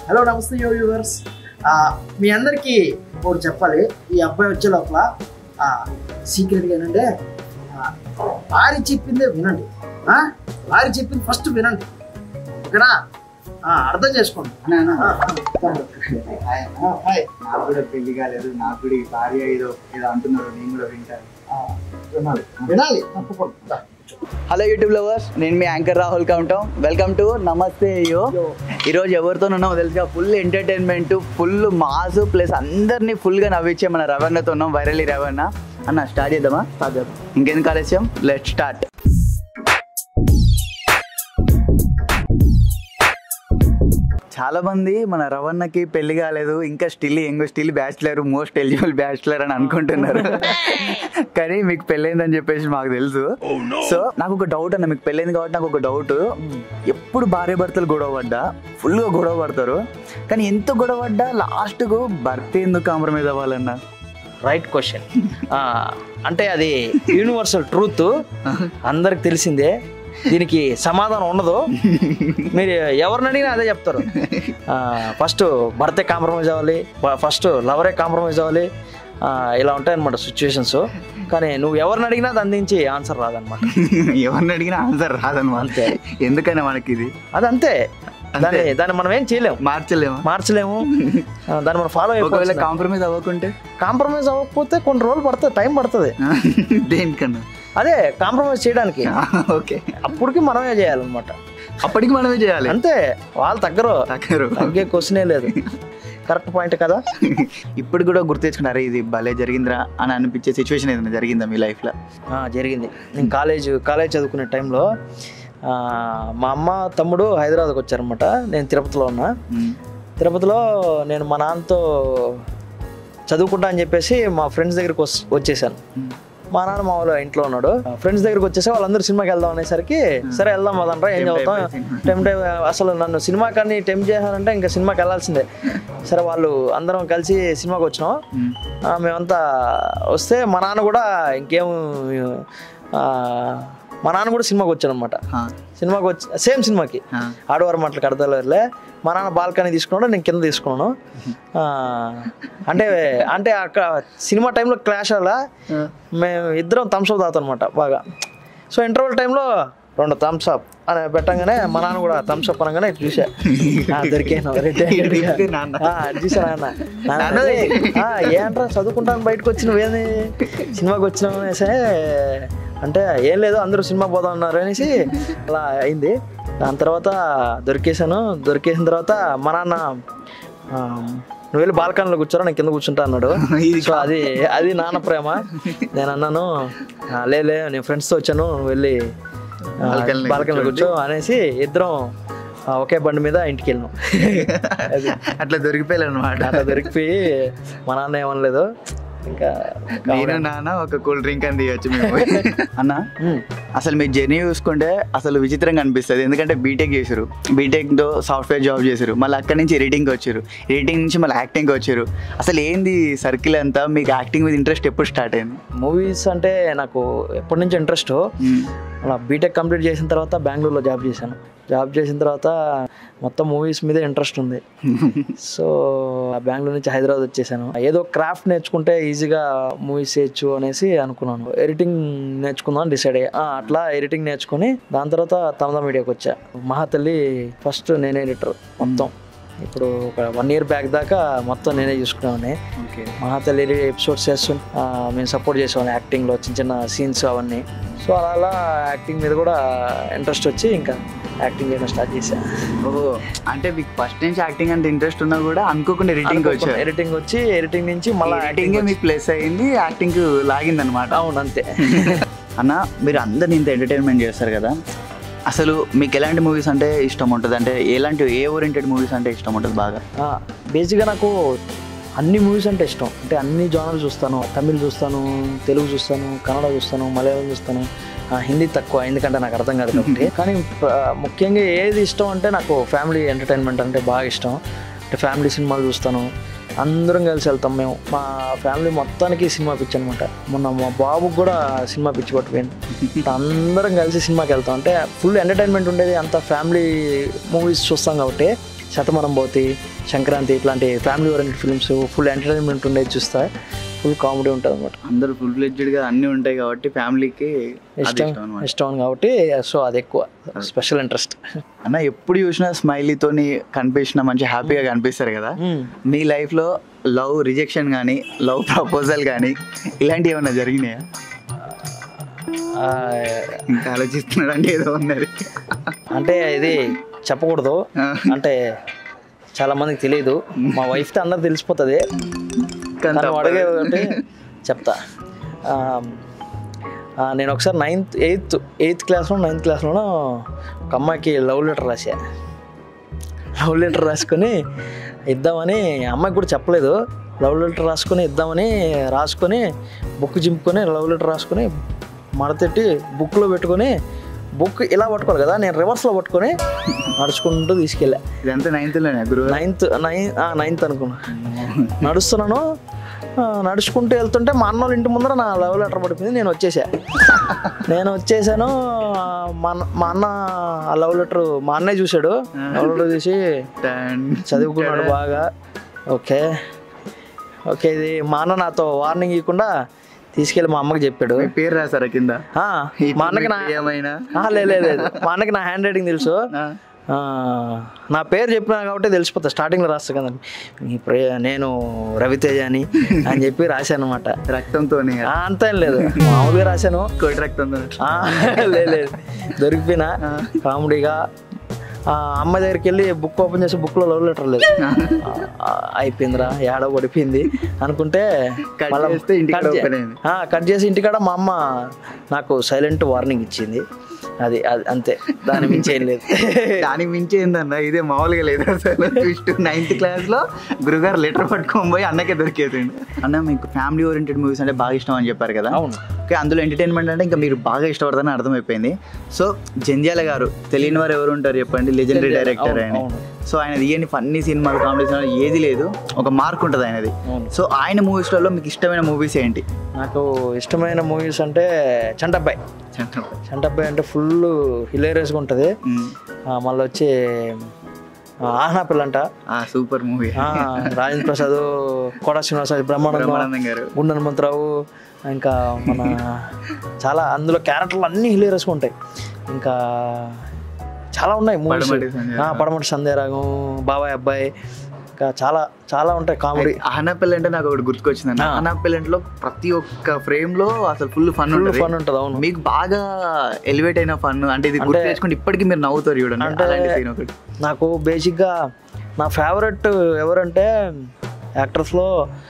Hello నమస్తే యో viewers మీ అందరికీ ఒకటి చెప్పాలి ఈ అబ్బాయి వచ్చే లోపల సీక్రెట్గా ఏంటంటే ఆ, వారి చెప్పిందే వినండి ఆ? వారి చెప్పింది ఫస్ట్ వినండి ఓకేనా ఆ, అర్థం చేసుకోండి అన్నా, అన్నా. ఆ, ఆ, తమ్ముడు. హాయ్. ఆ, హాయ్. నాకు కూడా పెళ్లి కాలేదు నాకు కూడా ఈ భార్య ఏదో ఏదో అంటున్నారు నేను కూడా వింటాను ఆ, వినాలి వినాలి తప్పకుండా హలో యూట్యూబ్ లవర్స్ నేను మీ యాంకర్ రాహుల్ కౌంటాం వెల్కమ్ టు నమస్తే యో ఈరోజు ఎవరితో ఉన్నామో తెలుసా full entertainment full mass plus అందరినీ ఫుల్గా నవ్వించే మన రవణతో ఉన్నాం వైరల్ రవణ అన్న స్టార్ట్ చేద్దామా స్టార్ట్ చేద్దాం ఇంకెందుకు ఆలస్యం లెట్ స్టార్ట్ చాలా మంది మన రవణకి పెళ్లి కాలేదు ఇంకా స్టిల్ ఎంగో still bachelor most eligible bachelor అని అనుకుంటున్నారు కానీ మీకు పెళ్ళైందని చెప్పేసి మాకు తెలుసు సో నాకు ఒక డౌట్ అన్న మీకు పెళ్ళైంది కాబట్టి నాకు ఒక డౌట్ ఎప్పుడు భార్య భర్తలు గొడవ పడ్డా ఫుల్గా గొడవ పడతారు కానీ ఎంత గొడవ పడ్డా లాస్ట్కు భర్త ఎందుకు కాంప్రమైజ్ అవ్వాలన్నా రైట్ క్వశ్చన్ అంటే అది యూనివర్సల్ ట్రూత్ అందరికి తెలిసిందే దీనికి సమాధానం ఉండదు మీరు ఎవరిని అడిగినా అదే చెప్తారు ఫస్ట్ భర్తే కాంప్రమైజ్ అవ్వాలి ఫస్ట్ లవరే కాంప్రమైజ్ అవ్వాలి ఆ, ఇలా ఉంటాయన్నమాట సిచ్యువేషన్స్ కానీ నువ్వు ఎవరిని అడిగినా దాని నుంచి ఆన్సర్ రాదనమాట ఎవరిని అడిగినా ఆన్సర్ రాదనమాట అంతే. ఎందుకని మనకి ఇది అది అంతే దాన్ని దాన్ని మనం ఏం చేయలేము మార్చలేమా మార్చలేము ఆ, దాన్ని మనం ఫాలో ఒకవేళ అయిపోవాలి కాంప్రమైజ్ అవ్వకుంటే కాంప్రమైజ్ అవ్వకపోతే కొన్ని రోజులు పడుతుంది టైం పడుతుంది దేనికన్నా అదే కాంప్రమైజ్ చేయడానికి ఓకే అప్పటికి మనమే చేయాలన్నమాట అప్పటికి మనమే చేయాలి అంతే వాళ్ళు తగ్గరు తగ్గరు. తగ్గే క్వశ్చనే లేదు కరెక్ట్ పాయింట్ కదా ఇప్పుడు కూడా గుర్తు తెచ్చుకున్నారు ఇది భలే జరిగిందిరా అని అనిపించే సిచ్యువేషన్ ఏదైనా జరిగిందా మీ లైఫ్లో ఆ, జరిగింది నేను కాలేజ్ కాలేజ్ చదువుకునే టైంలో ఆ, మా అమ్మ తమ్ముడు హైదరాబాద్కి వచ్చారనమాట నేను తిరుపతిలో ఉన్నా తిరుపతిలో నేను మా నాన్నతో చదువుకుంటా అని చెప్పేసి మా ఫ్రెండ్స్ దగ్గరికి వస్- వచ్చేసాను మా నాన్న మా వాళ్ళు ఇంట్లో ఉన్నాడు ఫ్రెండ్స్ దగ్గరికి వచ్చేసి వాళ్ళందరూ సినిమాకి వెళ్దాం అనేసరికి సరే వెళ్దాం అదంతా ఏం Tempt చదువుతాం అయిపోయింది. టెంప్ అసలు నన్ను సినిమా కానీ టెంప్ చేశారంటే ఇంకా సినిమాకి వెళ్ళాల్సిందే సరే వాళ్ళు అందరం కలిసి సినిమాకి వచ్చినాం ఆ, మేమంతా వస్తే మా నాన్న కూడా ఇంకేం ఆ, మా నాన్న కూడా సినిమాకి వచ్చాను అనమాట సినిమాకి వచ్చి సేమ్ సినిమాకి ఆడవారం మాటలకు అర్థాలే మా నాన్న బాల్కనీ తీసుకున్నాడు నేను కింద తీసుకున్నాను ఆ, అంటే అంటే అక్కడ సినిమా టైంలో క్లాష్ అలా మేము ఇద్దరం థమ్స్ అప్ తాగుతాం అనమాట బాగా సో ఇంటర్వల్ టైంలో రెండు థమ్స్ అప్ అని పెట్టంగానే మా నాన్న కూడా థమ్స్ అప్ అనగానే ఇటు చూసా ఆ, దొరికాను దొరికితే నాన్న. చూసా నాన్న నాన్న నాన్న అదే, ఆ, ఏంట్రా చదువుకుంటాను బయటకు వచ్చి నువ్వేంది సినిమాకి వచ్చినావు అనేసి అంటే ఏం లేదు అందరూ సినిమా పోదాం అన్నారు అనేసి అలా అయింది దాని తర్వాత దొరికేసాను దొరికేసిన తర్వాత మా నాన్న ఆ, నువ్వు వెళ్ళి బాల్కనీలో కూర్చోరా నేను కింద కూర్చుంటా అన్నాడు ఇది సో అది అది నాన్న ప్రేమ నేను అన్నాను "ఆ, లే లే నేను ఫ్రెండ్స్తో వచ్చాను నువ్వు వెళ్ళి ఆ, బాల్కనీలో బాల్కనీలో కూర్చో అనేసి ఇద్దరం ఆ, ఒకే బండి మీద ఇంటికి వెళ్ళినాం అది అట్లా దొరికిపోయారు అనమాట అట్లా దొరికిపోయి మా నాన్న ఏమనలేదు ఇంకా నేను నాన్న ఒక కూల్ డ్రింక్ అని తీయచ్చు మేము అన్న ఉమ్, అసలు మీ జర్నీ చూసుకుంటే అసలు విచిత్రంగా అనిపిస్తుంది ఎందుకంటే బీటెక్ చేశారు బీటెక్తో సాఫ్ట్వేర్ జాబ్ చేశారు మళ్ళీ అక్కడి నుంచి ఎడిటింగ్కి వచ్చారు ఎడిటింగ్ నుంచి మళ్ళీ యాక్టింగ్కి వచ్చారు అసలు ఏంది సర్కిల్ అంతా మీకు యాక్టింగ్ మీద ఇంట్రెస్ట్ ఎప్పుడు స్టార్ట్ అయింది మూవీస్ అంటే నాకు ఎప్పటి నుంచి ఇంట్రెస్ట్ అలా బీటెక్ కంప్లీట్ చేసిన తర్వాత బెంగళూరులో జాబ్ చేశాను జాబ్ చేసిన తర్వాత మొత్తం మూవీస్ మీద ఇంట్రెస్ట్ ఉంది సో ఆ బెంగళూరు నుంచి హైదరాబాద్ వచ్చేసాను ఏదో క్రాఫ్ట్ నేర్చుకుంటే ఈజీగా మూవీస్ చేయొచ్చు అనేసి అనుకున్నాను ఎడిటింగ్ నేర్చుకుందాం డిసైడ్ అయ్యా ఆ, అట్లా ఎడిటింగ్ నేర్చుకుని దాని తర్వాత తమదా మీడియాకి వచ్చా మహాతల్లి ఫస్ట్ నేనే ఎడిటర్ మొత్తం ఇప్పుడు ఒక వన్ ఇయర్ బ్యాక్ దాకా మొత్తం నేనే చూసుకునేవాడిని ఓకే మహాతల్లి ఎపిసోడ్స్ చేస్తు ఆ, మేము సపోర్ట్ చేసేవాళ్ళం యాక్టింగ్లో చిన్న చిన్న సీన్స్ అవన్నీ సో అలా అలా యాక్టింగ్ మీద కూడా ఇంట్రెస్ట్ వచ్చి ఇంకా యాక్టింగ్ చేయడం స్టార్ట్ చేశాను ఓహో అంటే మీకు ఫస్ట్ నుంచి యాక్టింగ్ అంటే ఇంట్రెస్ట్ ఉన్నా కూడా అనుకోకుండా ఎడిటింగ్ వచ్చారు ఎడిటింగ్ వచ్చి ఎడిటింగ్ నుంచి మళ్ళీ ఎడిటింగ్ మీకు ప్లస్ అయింది యాక్టింగ్ లాగింది అనమాట అవును అంతే అన్న మీరు అందరిని ఇంత ఎంటర్టైన్మెంట్ చేస్తారు కదా అసలు మీకు ఎలాంటి మూవీస్ అంటే ఇష్టం ఉంటుంది అంటే ఎలాంటి ఏ ఓరియంటెడ్ మూవీస్ అంటే ఇష్టం ఉంటుంది బాగా బేసిక్గా నాకు అన్ని మూవీస్ అంటే ఇష్టం అంటే అన్ని జానర్స్ చూస్తాను తమిళ్ చూస్తాను తెలుగు చూస్తాను కన్నడ చూస్తాను మలయాళం చూస్తాను ఆ, హిందీ తక్కువ ఎందుకంటే నాకు అర్థం కాదు కాబట్టి కానీ ప- ముఖ్యంగా ఏది ఇష్టం అంటే నాకు ఫ్యామిలీ ఎంటర్టైన్మెంట్ అంటే బాగా ఇష్టం అంటే ఫ్యామిలీ సినిమాలు చూస్తాను అందరం కలిసి వెళ్తాం మేము మా ఫ్యామిలీ మొత్తానికి సినిమా పిచ్చి అనమాట మొన్న మా బాబుకి కూడా సినిమా పిచ్చి పట్టుపోయింది అందరం కలిసి సినిమాకి వెళ్తాం అంటే ఫుల్ ఎంటర్టైన్మెంట్ ఉండేది అంత ఫ్యామిలీ మూవీస్ చూస్తాం కాబట్టి శతమనం భవతి సంక్రాంతి ఇట్లాంటి family oriented films full entertainment ఉండేది చూస్తా ఫుల్ కామెడీ ఉంటుంది అనమాట అందరూ ఫుల్ ఫ్లెడ్జ్డ్ గా అన్ని ఉంటాయి కాబట్టి ఫ్యామిలీకి అది ఇష్టం ఇష్టం అన్నమాట ఇష్టం కాబట్టి సో అది ఎక్కువ స్పెషల్ ఇంట్రెస్ట్ అన్న ఎప్పుడు చూసినా స్మైలీతోని కనిపించిన మంచి హ్యాపీగా కనిపిస్తారు కదా మీ లైఫ్ లో లవ్ రిజెక్షన్ కానీ లవ్ ప్రపోజల్ కానీ ఇలాంటివి ఏమైనా జరిగినాయా ఇంకా ఆలోచిస్తున్నాడు అంటే ఏదో ఉన్నది అంటే ఇది చెప్పకూడదు ఆ. అంటే చాలా మందికి తెలియదు మా వైఫ్తో అందరికి తెలిసిపోతుంది కానీ తను తప్పదు. అడిగే అంటే చెప్తా ఆ, ఆ, నేను ఒకసారి నైన్త్ ఎయిత్ ఎయిత్ క్లాస్లో నైన్త్ క్లాస్లోనో ఒక అమ్మాయికి లవ్ లెటర్ రాసా లవ్ లెటర్ రాసుకొని ఇద్దామని అమ్మాయికి కూడా చెప్పలేదు లవ్ లెటర్ రాసుకొని ఇద్దామని రాసుకొని బుక్ చింపుకొని లవ్ లెటర్ రాసుకొని మడతెట్టి బుక్లో పెట్టుకొని బుక్ ఇలా పట్టుకోవాలి కదా నేను రివర్స్లో పట్టుకొని నడుచుకుంటూ తీసుకెళ్ళా ఇదంతా నైన్త్ లోనే గురువు నైన్త్ నైన్ నైన్త్ అనుకున్నా నడుస్తున్నాను ఆ, నడుచుకుంటూ వెళ్తుంటే మా అన్న వాళ్ళ ఇంటి ముందర నా లవ్ లెటర్ పడిపోయింది నేను వచ్చేసా నేను వచ్చేసాను ఆ, మా అన్న- మా అన్న ఆ లవ్ లెటర్ మా అన్నయ్య చూశాడు లవ్ లెటర్ చూసి చదువుకున్నాడు బాగా ఓకే ఓకే ఇది మా అన్న నాతో వార్నింగ్ ఇవ్వకుండా తీసుకెళ్ళి మా అమ్మకి చెప్పాడు మీ పేరు రాసారా కింద ఆ, మా అన్నకి నా ఏమైనా ఆ, లే లే, లేదు మా అన్నకి నా హ్యాండ్ రైటింగ్ తెలుసు ఆ, ఆ, నా పేరు చెప్పినా కాబట్టి తెలిసిపోతా స్టార్టింగ్లో రాస్తా కదా మీ ప్రే నేను రవితేజ అని అని చెప్పి రాశాను అనమాట రక్తంతోనే అంతేం లేదు మామూలుగా రాశాను కోటి రక్తంతో ఆ, లే లేదు దొరికిపోయినా కామెడీగా ఆ, అమ్మ దగ్గరికి వెళ్ళి బుక్ ఓపెన్ చేసి బుక్లో లవ్ లెటర్ లేదు ఆ, అయిపోయిందిరా ఏడో పడిపోయింది అనుకుంటే Cut మళ్ళా చేస్తే ఇంటికాడ cut చే- open అయింది. ఆ, కట్ చేసి ఇంటికాడ మా అమ్మ నాకు సైలెంట్ వార్నింగ్ ఇచ్చింది అది అది అంతే దాని మించి ఏం లేదు దానికి మించి ఏందన్న ఇదే మామూలుగా లేదు అసలు ట్విస్ట్ నైన్త్ క్లాస్ లో గురుగారు లెటర్ పట్టుకొని పోయి అన్నకే దొరికేసిండు అన్న మీకు ఫ్యామిలీ ఓరియంటెడ్ మూవీస్ అంటే బాగా ఇష్టం అని చెప్పారు కదా అవును ఓకే అందులో ఎంటర్టైన్మెంట్ అంటే ఇంకా మీరు బాగా ఇష్టపడతారని అర్థమైపోయింది సో జంధ్యాల గారు తెలియని వారు ఎవరు ఉంటారు చెప్పండి లెజెండరీ జంధ్యాల, డైరెక్టర్ అవును, ఆయన అవును. సో ఆయన తీయని ఫన్నీ సినిమాలు కామెడీ సినిమాలు ఏది లేదు ఒక మార్క్ ఉంటుంది ఆయనది అవును. సో ఆయన మూవీస్లలో మీకు ఇష్టమైన మూవీస్ ఏంటి నాకు ఇష్టమైన మూవీస్ అంటే చంటబ్బాయ్ చంటబ్బాయ్ అంటే ఫుల్ హిలేరియస్గా ఉంటుంది మ్మ్. మళ్ళీ వచ్చి ఆ, ఆహ్నా పిల్లంట ఆ సూపర్ మూవీ ఆ, రాజేంద్ర ప్రసాద్ కోడా శ్రీనివాస బ్రహ్మానందం బ్రహ్మానందం గారు గుండె హనుమంతరావు ఇంకా మన చాలా అందులో క్యారెక్టర్లు అన్నీ హిలేరియస్గా ఉంటాయి ఇంకా చాలా ఉన్నాయి మూవీస్ పడమటి సంధ్యారాగం. పడమటి సంధ్యారాగం బాబాయ్ అబ్బాయి ఇంకా చాలా చాలా ఉంటాయి కామెడీ ఆనపిల్ల అంటే నాకు ఒకటి గుర్తుకొచ్చింది ఆ. ఆనపిల్ల ప్రతి ఒక్క ఫ్రేమ్ లో అసలు ఫుల్ ఫన్ ఫుల్ ఉంటుంది ఫన్ ఉంటుంది అవును మీకు బాగా ఎలివేట్ అయిన ఫన్ అంటే ఇది గుర్తు అంటే- తెచ్చుకుంటే ఇప్పటికీ మీరు నవ్వుతారు చూడండి అంటే- అలాంటి scene ఒకటి నాకు బేసిక్గా నా ఫేవరెట్ ఎవరంటే యాక్టర్స్లో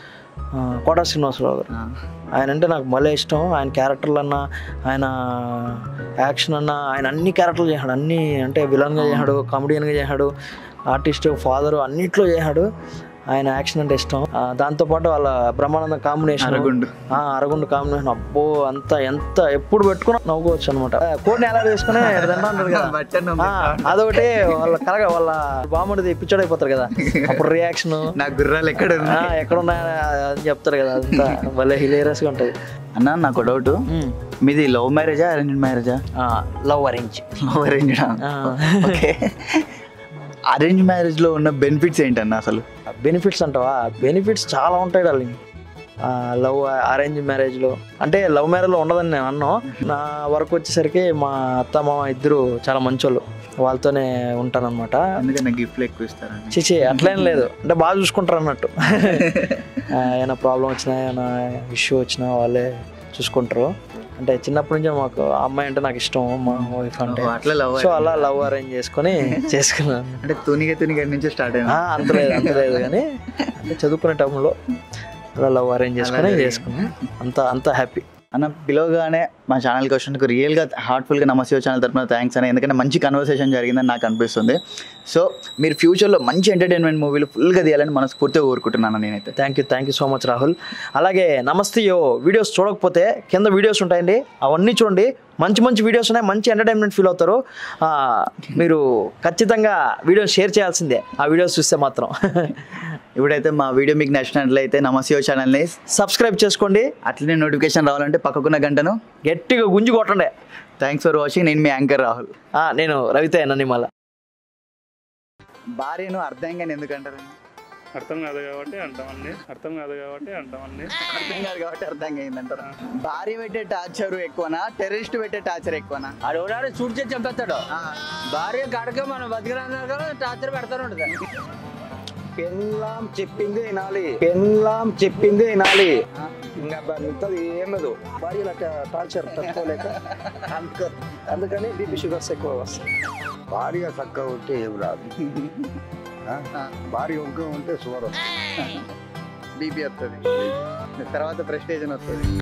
కోటా శ్రీనివాసరావు గారు ఆ. ఆయన అంటే నాకు భలే ఇష్టం ఆయన క్యారెక్టర్లు అన్నా ఆయన యాక్షన్ అన్నా ఆయన అన్ని క్యారెక్టర్లు చేశాడు అన్ని అంటే విలన్గా చేశాడు కామెడియన్గా చేశాడు ఆర్టిస్ట్ ఫాదర్ అన్నిట్లో చేశాడు ఆయన యాక్షన్ అంటే ఇష్టం ఆ, దాంతోపాటు వాళ్ళ బ్రహ్మానందం కాంబినేషన్ అరగుండు. అరగుండు కాంబినేషన్ అబ్బో అంత ఎంత ఎప్పుడు పెట్టుకున్నా నవ్వుకోవచ్చు అనమాట కోడిని ఎలా వేసుకుని అంటారు కదా బట్టను ఆ, అదొకటి వాళ్ళ కలగ వాళ్ళ బామ్మడిది పిచ్చోడు అయిపోతారు కదా అప్పుడు రియాక్షన్ నా గుర్రాలు ఎక్కడ ఉన్నాయి? ఎక్కడ ఉన్నాయని అని చెప్తారు కదా అదంతా భలే హిలేరియస్ గా ఉంటది అన్న నాకు డౌట్ మీది లవ్ మ్యారేజా అరేంజ్ మ్యారేజా లవ్ అరేంజ్ లవ్ అరేంజ్ ఆ. ఓకే అరేంజ్ మ్యారేజ్ లో ఉన్న బెనిఫిట్స్ ఏంటన్న అసలు బెనిఫిట్స్ అంటావా బెనిఫిట్స్ చాలా ఉంటాయి డార్లింగ్ లవ్ అరేంజ్ మ్యారేజ్లో అంటే లవ్ మ్యారేజ్లో ఉండదని నేను అన్నాను నా వరకు వచ్చేసరికి మా అత్త మామ ఇద్దరు చాలా మంచోళ్ళు వాళ్ళతోనే ఉంటానన్నమాట ఎందుకంటే గిఫ్ట్లు ఎక్కువ ఇస్తారని చిచి అట్లేం లేదు అంటే బాగా చూసుకుంటారు అన్నట్టు ఆ, ఏమైనా ప్రాబ్లం వచ్చినా ఏమైనా ఇష్యూ వచ్చినా వాళ్ళే చూసుకుంటారు అంటే చిన్నప్పటి నుంచి మాకు ఆ అమ్మాయి అంటే నాకు ఇష్టం మా వైఫ్ అంటే ఓ, అట్లా లవ్ సో అలా లవ్ అరేంజ్ చేసుకొని చేసుకున్నాను అంటే తునిగ తునిగ నుంచే స్టార్ట్ ఆ, అయింది అంత లేదు అంత లేదు కానీ అంటే చదువుకునే టైంలో అలా లవ్ అరేంజ్ చేసుకొని అలాగే. చేసుకున్నాం అంత అంత హ్యాపీ అన్న పిలవగానే మా ఛానల్కి వచ్చినందుకు రియల్గా హార్ట్ఫుల్గా నమస్తే ఛానల్ తరపున థ్యాంక్స్ అని ఎందుకంటే మంచి కన్వర్సేషన్ జరిగిందని నాకు అనిపిస్తుంది సో మీరు ఫ్యూచర్లో మంచి ఎంటర్టైన్మెంట్ మూవీలు ఫుల్గా తీయాలని మనస్ఫూర్తిగా కోరుకుంటున్నాను నేనైతే thank you thank you so much Rahul అలాగే నమస్తే యో వీడియోస్ చూడకపోతే కింద వీడియోస్ ఉంటాయండి అవన్నీ చూడండి మంచి మంచి వీడియోస్ ఉన్నాయి మంచి ఎంటర్టైన్మెంట్ ఫీల్ అవుతారు ఆ, మీరు ఖచ్చితంగా వీడియోస్ షేర్ చేయాల్సిందే ఆ వీడియోస్ చూస్తే మాత్రం ఇప్పుడైతే మా వీడియో మీకు నచ్చినట్లయితే నమస్తే ఛానల్ని సబ్స్క్రైబ్ చేసుకోండి అట్లనే నోటిఫికేషన్ రావాలంటే పక్కకున్న గంటను గట్టిగా గుంజి కొట్టండి థ్యాంక్స్ ఫర్ వాచింగ్ నేను మీ యాంకర్ రాహుల్ ఆ, నేను రవితే నన్నిమల భార్యను అర్థంగా ఎందుకంటారు అర్థం కాదు కాబట్టి అంటామండి అర్థం కాదు కాబట్టి అంటామండి అర్థం కాదు కాబట్టి అర్థంగా అయిందంటారు భార్య పెట్టే టార్చర్ ఎక్కువనా టెర్రరిస్ట్ పెట్టే టార్చర్ ఎక్కువనా ఆడు ఒకనాడు షూట్ చేసి చంపేస్తాడు ఆ, భార్య గడక మనం బతికిన టార్చర్ పెడతాను ఉంటుంది పెన్లాం చెప్పింది వినాలి పెన్లాం చెప్పింది వినాలి ఇంకా మిగతాది ఏం లేదు భార్యల టార్చర్ తట్టుకోలేక అందుకని బీపీ షుగర్స్ ఎక్కువ వస్తాయి భార్య చక్కగా ఉంటే ఏం రాదు ఆ? భార్య ఇంకా ఉంటే షుగర్ వస్తుంది బీపీ వస్తుంది తర్వాత ప్రెస్టేజన్ వస్తుంది